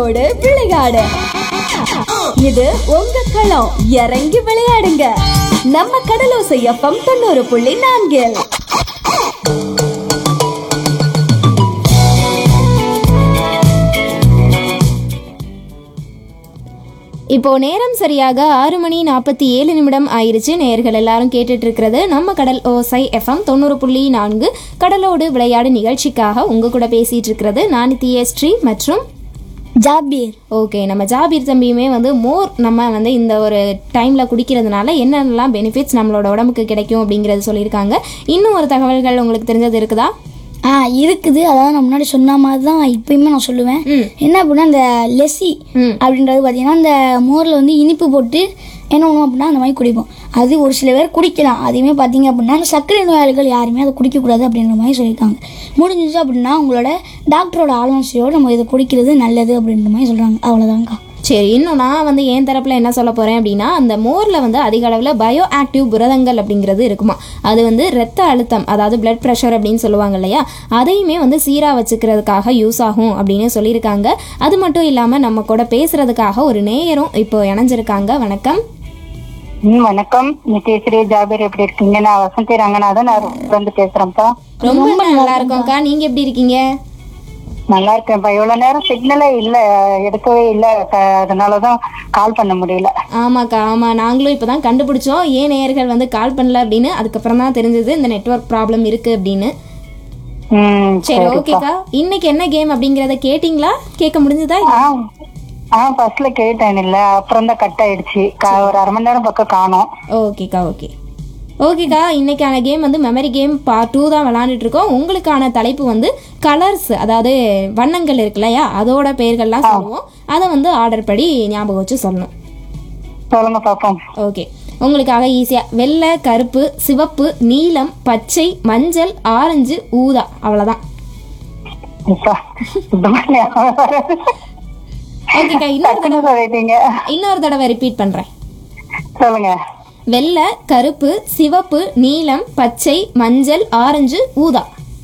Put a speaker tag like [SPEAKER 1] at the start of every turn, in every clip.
[SPEAKER 1] கடலோடு விளையாடு இது உங்க களம் இறங்கி விளையாடுங்க நம்ம கடலோசை எஃப்எம் தொண்ணூறு புள்ளி நான்கில்
[SPEAKER 2] இப்போ நேரம் சரியாக ஆறு மணி நாற்பத்தி ஏழு நிமிடம் ஆயிருச்சு நேயர்கள் எல்லாரும் கேட்டுட்டு இருக்கிறது நம்ம கடல் ஓசை எஃப்எம் தொண்ணூறு புள்ளி நான்கு கடலோடு விளையாடு நிகழ்ச்சிக்காக உங்க கூட பேசிட்டு இருக்கிறது நானித்திய ஸ்ரீ மற்றும்
[SPEAKER 3] ஜாபீர்
[SPEAKER 2] ஓகே நம்ம ஜாபீர் தம்பியுமே வந்து மோர் நம்ம வந்து இந்த ஒரு டைமில் குடிக்கிறதுனால என்னென்னலாம் பெனிஃபிட்ஸ் நம்மளோட உடம்புக்கு கிடைக்கும் அப்படிங்கிறது சொல்லியிருக்காங்க இன்னும் ஒரு தகவல்கள் உங்களுக்கு தெரிஞ்சது இருக்குதா
[SPEAKER 3] ஆ இருக்குது அதாவது நான் முன்னாடி சொன்ன மாதிரி தான் இப்பயுமே நான் சொல்லுவேன்
[SPEAKER 2] ம்.
[SPEAKER 3] என்ன அப்படின்னா இந்த லெஸ்ஸி
[SPEAKER 2] ம்.
[SPEAKER 3] அப்படின்றது பார்த்தீங்கன்னா இந்த மோரில் வந்து இனிப்பு போட்டு என்ன பண்ணுவோம் அப்படின்னா அந்த மாதிரி குடிப்போம் அது ஒரு சில பேர் குடிக்கலாம் அதையுமே பார்த்தீங்க அப்படின்னா இந்த சர்க்கரை நோயாளிகள் யாருமே அதை குடிக்கக்கூடாது அப்படின்ற மாதிரி சொல்லியிருக்காங்க முடிஞ்சிச்சு அப்படின்னா உங்களோட டாக்டரோட ஆலோசனையோடு நம்ம இதை குடிக்கிறது நல்லது அப்படின்ற மாதிரி சொல்கிறாங்க அவ்வளோதாங்க்கா
[SPEAKER 2] சரி இன்னும் நான் வந்து என் தரப்பில் என்ன சொல்ல போகிறேன் அப்படின்னா அந்த மோரில் வந்து அதிக அளவில் பயோ ஆக்டிவ் புரதங்கள் அப்படிங்கிறது இருக்குமா அது வந்து ரத்த அழுத்தம் அதாவது பிளட் ப்ரெஷர் அப்படின்னு சொல்லுவாங்க இல்லையா அதையுமே வந்து சீராக வச்சுக்கிறதுக்காக யூஸ் ஆகும் அப்படின்னு சொல்லியிருக்காங்க அது மட்டும் இல்லாமல் நம்ம கூட பேசுறதுக்காக ஒரு நேயரும் இப்போ இணைஞ்சிருக்காங்க வணக்கம்
[SPEAKER 4] ம் வணக்கம் நித்யஸ்ரீ ஜாபீர் எப்படி இருக்கீங்க நான் வசந்தி ரங்கநாதன் நான் வந்து பேசுறேன்ப்பா
[SPEAKER 2] ரொம்ப நல்லா இருக்கோம்க்கா நீங்கள் எப்படி இருக்கீங்க
[SPEAKER 4] நல்லா இருக்கேன்ப்பா இவ்வளவு நேரம் சிக்னலே இல்ல எடுக்கவே இல்ல க- அதனாலதான் கால் பண்ண முடியல
[SPEAKER 2] ஆமாக்கா ஆமாம் நாங்களும் இப்போ தான் கண்டுபிடிச்சோம் ஏன் நேயர்கள் வந்து கால் பண்ணல அப்படின்னு அதுக்கப்புறம் தான் தெரிஞ்சது இந்த நெட்வொர்க் ப்ராப்ளம் இருக்குது அப்படின்னு
[SPEAKER 4] ம்
[SPEAKER 2] சரி
[SPEAKER 4] சரிப்பா
[SPEAKER 2] ஓகேக்கா இன்னைக்கு என்ன கேம் அப்படிங்கறத கேட்டிங்களா கேட்க முடிஞ்சதா
[SPEAKER 4] ஆ ஆ ஃபர்ஸ்ட்ல கேட்டேன் இல்ல அப்புறம் தான் கட் ஆயிடுச்சு கா- ஒரு அரை மணி நேரம் பக்கம் காணோம்
[SPEAKER 2] ஓகேக்கா ஓகே ஓகேக்கா இன்னைக்கான கேம் வந்து மெமரி கேம் பார்ட் டூ தான் விளாண்டுட்டு இருக்கோம் உங்களுக்கான தலைப்பு வந்து கலர்ஸ் அதாவது வண்ணங்கள் இருக்கு இல்லையா அதோட பெயர்கள்லாம் சொல்லுவோம் அதை வந்து ஆர்டர் படி ஞாபகம் வச்சு சொல்லணும்
[SPEAKER 4] சொல்லுங்க பாப்போம்
[SPEAKER 2] ஓகே உங்களுக்காக ஈஸியாக வெள்ளை கருப்பு சிவப்பு நீலம் பச்சை மஞ்சள் ஆரஞ்சு ஊதா அவ்வளோதான்
[SPEAKER 4] இப்பா இந்த மாதிரி ஞாபகம் வராது.
[SPEAKER 2] ஓகேக்கா இன்னொரு
[SPEAKER 4] டக்குன்னு சொல்லிட்டீங்க
[SPEAKER 2] இன்னொரு தடவை ரிப்பீட் பண்ணுறேன்
[SPEAKER 4] சொல்லுங்க
[SPEAKER 2] வெள்ளை கருப்பு சிவப்பு நீலம் பச்சை மஞ்சள் ஆரஞ்சு ஊதா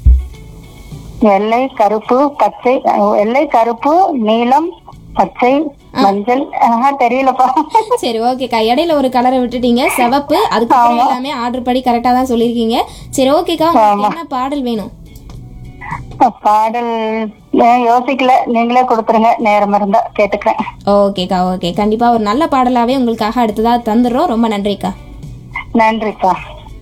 [SPEAKER 4] வெள்ளை கருப்பு பச்சை வெள்ளை கருப்பு நீலம் பச்சை மஞ்சள் ஆஹா, தெரியலப்பா
[SPEAKER 2] சரி ஓகேக்கா இடையில ஒரு கலரை விட்டுட்டீங்க சிவப்பு அதுக்கப்புறம் எல்லாமே ஆர்டர் படி கரெக்டாக தான் சொல்லியிருக்கீங்க சரி ஓகேக்கா உங்களுக்கு என்ன பாடல் வேணும்
[SPEAKER 4] பாடல் ஏன் யோசிக்கல நீங்களே கொடுத்துருங்க நேரம் இருந்தா கேட்டுக்கிறேன்
[SPEAKER 2] ஓகேக்கா ஓகே கண்டிப்பாக ஒரு நல்ல பாடலாகவே உங்களுக்காக அடுத்ததாக தந்துடுறோம் ரொம்ப நன்றிக்கா
[SPEAKER 4] நன்றிப்பா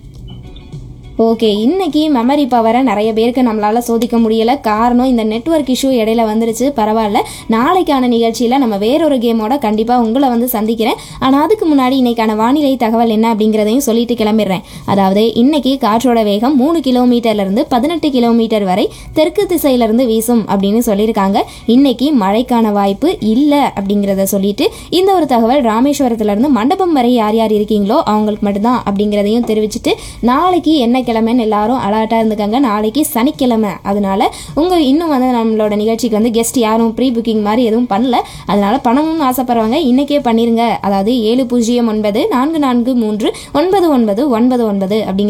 [SPEAKER 2] ஓகே இன்னைக்கு மெமரி பவரை நிறைய பேருக்கு நம்மளால சோதிக்க முடியல காரணம் இந்த நெட்வொர்க் இஷ்யூ இடையில வந்துருச்சு பரவாயில்ல நாளைக்கான நிகழ்ச்சியில நம்ம வேறொரு கேமோட கண்டிப்பா உங்களை வந்து சந்திக்கிறேன் ஆனா அதுக்கு முன்னாடி இன்னைக்கான வானிலை தகவல் என்ன அப்படிங்கிறதையும் சொல்லிட்டு கிளம்பிடுறேன் அதாவது இன்னைக்கு காற்றோட வேகம் மூணு கிலோமீட்டர்ல இருந்து பதினெட்டு கிலோமீட்டர் வரை தெற்கு திசையில இருந்து வீசும் அப்படின்னு சொல்லியிருக்காங்க இன்னைக்கு மழைக்கான வாய்ப்பு இல்லை அப்படிங்கிறத சொல்லிட்டு இந்த ஒரு தகவல் ராமேஸ்வரத்துல இருந்து மண்டபம் வரை யார் யார் இருக்கீங்களோ அவங்களுக்கு மட்டும்தான் அப்படிங்கிறதையும் தெரிவிச்சுட்டு நாளைக்கு என்ன கிழமைன்னு எல்லாரும் அலர்ட்டாக இருந்துக்கங்க நாளைக்கு சனிக்கிழமை அதனால உங்கள் இன்னும் வந்து நம்மளோட நிகழ்ச்சிக்கு வந்து கெஸ்ட் யாரும் ப்ரீ புக்கிங் மாதிரி எதுவும் பண்ணல அதனால பணமும் ஆசைப்படுறவங்க இன்னைக்கே பண்ணிருங்க அதாவது ஏழு பூஜ்ஜியம் ஒன்பது நான்கு நான்கு மூன்று ஒன்பது ஒன்பது ஒன்பது ஒன்பது அப்படிங்கிற